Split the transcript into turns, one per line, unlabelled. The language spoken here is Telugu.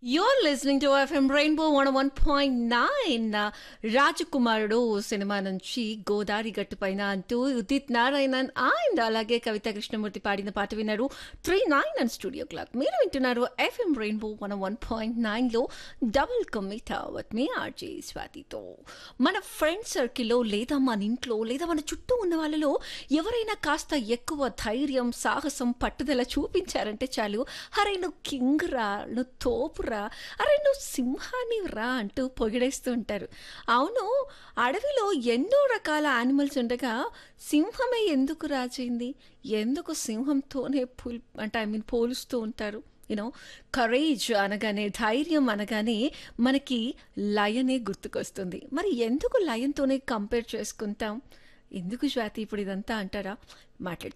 You're listening to FM Rainbow 101.9 రాజకుమారుడు సినిమా నుంచి గోదారి గట్టు పైన అంటూ ఉదిత్ నారాయణన్ అండ్ అలాగే కవిత కృష్ణమూర్తి పాడిన పాట విన్నారు three nine and studio clock మీరు వింటున్నారు FM Rainbow one one point నైన్లో డబుల్ కమిటా వత్ మీ ఆర్జే స్వాతితో మన ఫ్రెండ్ సర్కిల్లో లేదా మన ఇంట్లో లేదా మన చుట్టూ ఉన్న వాళ్ళలో ఎవరైనా కాస్త ఎక్కువ ధైర్యం సాహసం పట్టుదల చూపించారంటే చాలు అరే నువ్వు కింగ్ రా నువ్వు తోపురా అరే నువ్వు సింహాన్ని రా అంటూ పొగిడేస్తూ ఉంటారు అవును అడవిలో ఎన్నో రకాల యానిమల్స్ ఉండగా సింహమే ఎందుకు రాజైంది ఎందుకు సింహంతోనే పుల్ అంటే ఐ మీన్ పోలుస్తూ ఉంటారు యూనో కరేజ్ అనగానే ధైర్యం అనగానే మనకి లయనే గుర్తుకొస్తుంది మరి ఎందుకు లయన్తోనే కంపేర్ చేసుకుంటాం ఎందుకు స్వాతి ఇప్పుడు ఇదంతా అంటారా మాట్లాడుతూ